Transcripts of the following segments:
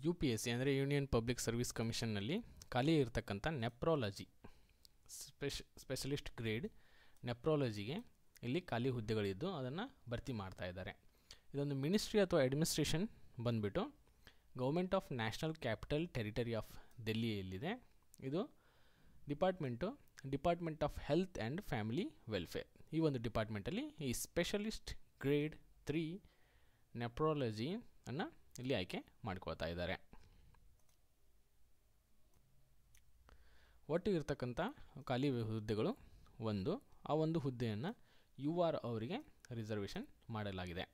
you P S C ಅಂದರೆ union public service ಕಮಿಷನ್ನಲ್ಲಿ ಖಾಲಿ ಇರತಕ್ಕಂಥ ನೆಪ್ರಾಲಜಿ ಸ್ಪೆಷ ಸ್ಪೆಷಲಿಸ್ಟ್ ಗ್ರೇಡ್ ನೆಪ್ರಾಲಜಿಗೆ ಇಲ್ಲಿ ಖಾಲಿ ಹುದ್ದೆಗಳಿದ್ದು ಅದನ್ನು ಭರ್ತಿ ಮಾಡ್ತಾ ಇದ್ದಾರೆ ಇದೊಂದು ಮಿನಿಸ್ಟ್ರಿ ಅಥವಾ ಅಡ್ಮಿನಿಸ್ಟ್ರೇಷನ್ ಬಂದುಬಿಟ್ಟು government of national capital territory of ಡೆಲ್ಲಿಯಲ್ಲಿದೆ ಇದು department department of health and family welfare ಈ ಒಂದು ಡಿಪಾರ್ಟ್ಮೆಂಟಲ್ಲಿ ಈ ಸ್ಪೆಷಲಿಸ್ಟ್ ಗ್ರೇಡ್ ತ್ರೀ ನೆಪ್ರಾಲಜಿ ಅನ್ನು ಇಲ್ಲಿ ಆಯ್ಕೆ ಮಾಡ್ಕೊಳ್ತಾ ಇದ್ದಾರೆ ಒಟ್ಟು ಇರತಕ್ಕಂಥ ಖಾಲಿ ಹುದ್ದೆಗಳು ಒಂದು ಆ ಒಂದು ಹುದ್ದೆಯನ್ನು ಯು ಆರ್ ಅವರಿಗೆ ರಿಸರ್ವೇಷನ್ ಮಾಡಲಾಗಿದೆ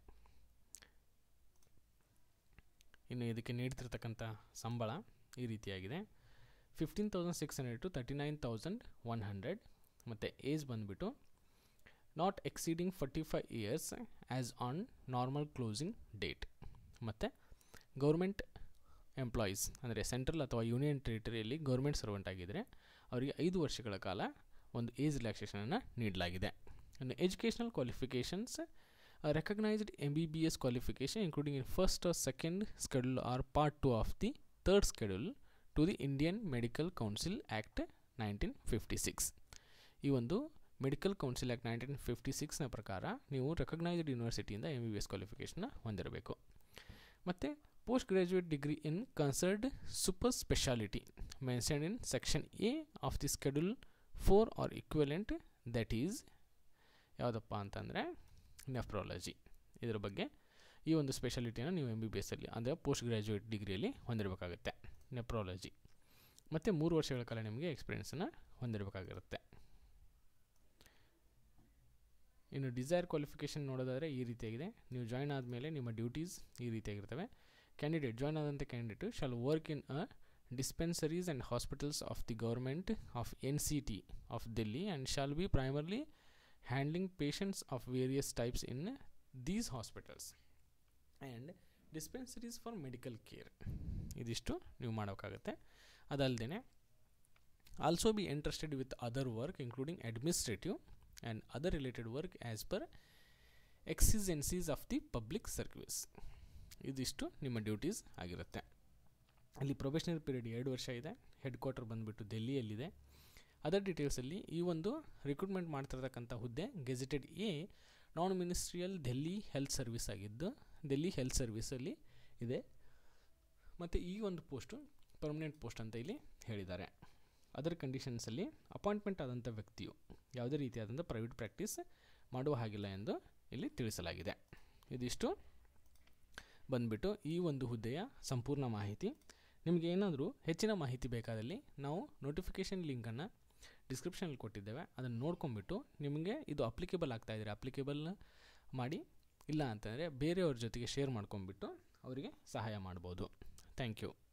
ಇನ್ನು ಇದಕ್ಕೆ ನೀಡ್ತಿರ್ತಕ್ಕಂಥ ಸಂಬಳ ಈ ರೀತಿಯಾಗಿದೆ fifteen thousand six hundred to thirty nine thousand one hundred ಮತ್ತು ಏಜ್ ಬಂದುಬಿಟ್ಟು not exceeding forty five years as on normal closing date ಮತ್ತು ಗೌರ್ಮೆಂಟ್ ಎಂಪ್ಲಾಯೀಸ್ ಅಂದರೆ ಸೆಂಟ್ರಲ್ ಅಥವಾ ಯೂನಿಯನ್ ಟೆರಿಟರಿಯಲ್ಲಿ ಗೌರ್ಮೆಂಟ್ ಸರ್ವೆಂಟ್ ಆಗಿದ್ದರೆ ಅವರಿಗೆ ಐದು ವರ್ಷಗಳ ಕಾಲ ಒಂದು ಏಜ್ ರಿಲ್ಯಾಕ್ಸೇಷನನ್ನು ನೀಡಲಾಗಿದೆ ಇನ್ನು educational qualifications recognised M B B S qualification including in first or second schedule or part two of the third schedule to the Indian medical council act nineteen fifty six ಈ ಒಂದು medical council act nineteen fifty ಸಿಕ್ಸ್ನ ಪ್ರಕಾರ ನೀವು recognised ಯೂನಿವರ್ಸಿಟಿಯಿಂದ M B B S ಕ್ವಾಲಿಫಿಕೇಷನ್ನ ಹೊಂದಿರಬೇಕು ಮತ್ತು post graduate degree in concerned super speciality mention in section A of the schedule four or equivalent that is ಯಾವುದಪ್ಪ ಅಂತಂದರೆ ನೆಫ್ರಾಲಜಿ ಇದರ ಬಗ್ಗೆ ಈ ಒಂದು ಸ್ಪೆಷಾಲಿಟಿನ ನೀವು ಎಮ್ ಬಿ ಬಿ ಎಸ್ಸಲ್ಲಿ ಅಂದರೆ ಪೋಸ್ಟ್ ಗ್ರ್ಯಾಜುಯೇಟ್ ಡಿಗ್ರಿಯಲ್ಲಿ ಹೊಂದಿರಬೇಕಾಗುತ್ತೆ ನೆಫ್ರಾಲಜಿ ಮತ್ತು ಮೂರು ವರ್ಷಗಳ ಕಾಲ ನಿಮಗೆ ಎಕ್ಸ್ಪೀರಿಯೆನ್ಸನ್ನು ಹೊಂದಿರಬೇಕಾಗಿರುತ್ತೆ ಇನ್ನು ಡಿಸೈರ್ ಕ್ವಾಲಿಫಿಕೇಷನ್ ನೋಡೋದಾದರೆ ಈ ರೀತಿಯಾಗಿದೆ ನೀವು ಜಾಯ್ನ್ ಆದಮೇಲೆ ನಿಮ್ಮ ಡ್ಯೂಟೀಸ್ ಈ ರೀತಿಯಾಗಿರ್ತವೆ ಕ್ಯಾಂಡಿಡೇಟ್ ಜಾಯ್ನ್ ಆದಂಥ candidate shall work in a dispensaries and hospitals of the government of N C T of Delhi and shall be primarily handling patients of various types in these hospitals and dispensaries for medical care ಇದಿಷ್ಟು ನೀವು ಮಾಡೋಕ್ಕಾಗುತ್ತೆ ಅದಲ್ಲದೆ also be interested with other work including administrative and other related work as per exigencies of the public service ಇದಿಷ್ಟು ನಿಮ್ಮ duties ಆಗಿರುತ್ತೆ ಅಲ್ಲಿ professional period ಎರಡು ವರ್ಷ ಇದೆ ಹೆಡ್ ಕ್ವಾರ್ಟರ್ ಬಂದುಬಿಟ್ಟು ಡೆಲ್ಲಿಯಲ್ಲಿದೆ ಅದರ್ ಡೀಟೇಲ್ಸಲ್ಲಿ ಈ ಒಂದು ರಿಕ್ರೂಟ್ಮೆಂಟ್ ಮಾಡ್ತಿರ್ತಕ್ಕಂಥ ಹುದ್ದೆ gazetted A non ministerial Delhi health service ಆಗಿದ್ದು ಡೆಲ್ಲಿ ಹೆಲ್ತ್ ಸರ್ವಿಸಲ್ಲಿ ಇದೆ ಮತ್ತು ಈ ಒಂದು ಪೋಸ್ಟು ಪರ್ಮನೆಂಟ್ ಪೋಸ್ಟ್ ಅಂತ ಇಲ್ಲಿ ಹೇಳಿದ್ದಾರೆ ಅದರ್ ಕಂಡೀಷನ್ಸಲ್ಲಿ ಅಪಾಯಿಂಟ್ಮೆಂಟ್ ಆದಂಥ ವ್ಯಕ್ತಿಯು ಯಾವುದೇ ರೀತಿಯಾದಂಥ ಪ್ರೈವೇಟ್ ಪ್ರಾಕ್ಟೀಸ್ ಮಾಡುವ ಹಾಗಿಲ್ಲ ಎಂದು ಇಲ್ಲಿ ತಿಳಿಸಲಾಗಿದೆ ಇದಿಷ್ಟು ಬಂದುಬಿಟ್ಟು ಈ ಒಂದು ಹುದ್ದೆಯ ಸಂಪೂರ್ಣ ಮಾಹಿತಿ ನಿಮಗೆ ಏನಾದರೂ ಹೆಚ್ಚಿನ ಮಾಹಿತಿ ಬೇಕಾದಲ್ಲಿ ನಾವು ನೋಟಿಫಿಕೇಷನ್ ಲಿಂಕನ್ನು ಡಿಸ್ಕ್ರಿಪ್ಷನಲ್ಲಿ ಕೊಟ್ಟಿದ್ದೇವೆ ಅದನ್ನು ನೋಡ್ಕೊಂಬಿಟ್ಟು ನಿಮಗೆ ಇದು ಅಪ್ಲಿಕೇಬಲ್ ಆಗ್ತಾ ಇದ್ದರೆ ಅಪ್ಲಿಕೇಬಲ್ ಮಾಡಿ ಇಲ್ಲ ಅಂತಂದರೆ ಬೇರೆಯವ್ರ ಜೊತೆಗೆ ಶೇರ್ ಮಾಡ್ಕೊಂಬಿಟ್ಟು ಅವರಿಗೆ ಸಹಾಯ ಮಾಡ್ಬೋದು ಥ್ಯಾಂಕ್ ಯು